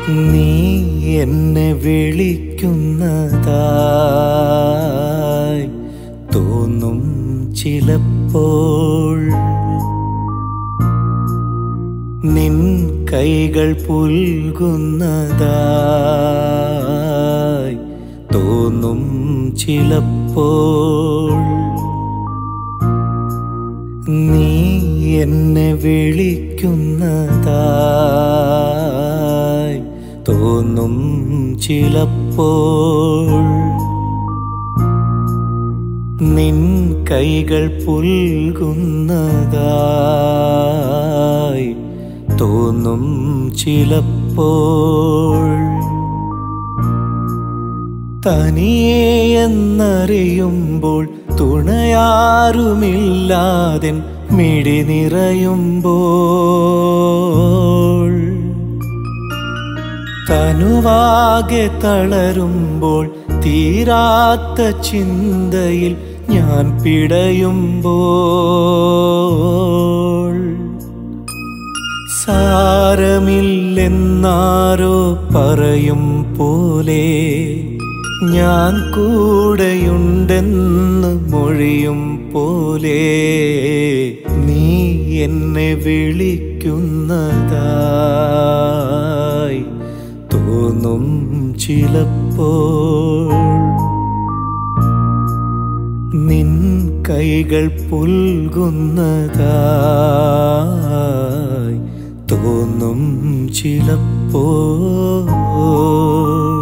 നീ എന്നെ വിളിക്കുന്നതായി തോന്നും ചിലപ്പോൾ നിൻ കൈകൾ പുൽകുന്നതായി തോന്നും ചിലപ്പോൾ നീ എന്നെ വിളിക്കുന്നതായി തോന്നും ചിലപ്പോൾ നിൻ കൈകൾ പുൽകുന്നതായി തോന്നും ചിലപ്പോൾ തനിയെ എന്നറിയുമ്പോൾ തുണയാരുമില്ലാതെ മിടി നിറയുമ്പോൾ തനുവാകെ തളരുമ്പോൾ തീരാത്ത ചിന്തയിൽ ഞാൻ പിടയുമ്പോൾ സാരമില്ലെന്നാരോ പറയും പോലെ ഞാൻ കൂടെയുണ്ടെന്ന് മൊഴിയും പോലെ നീ എന്നെ വിളിക്കുന്നതായി തോന്നും ചിലപ്പോൾ നിൻ കൈകൾ പുൽകുന്നതായി തോന്നും ചിലപ്പോൾ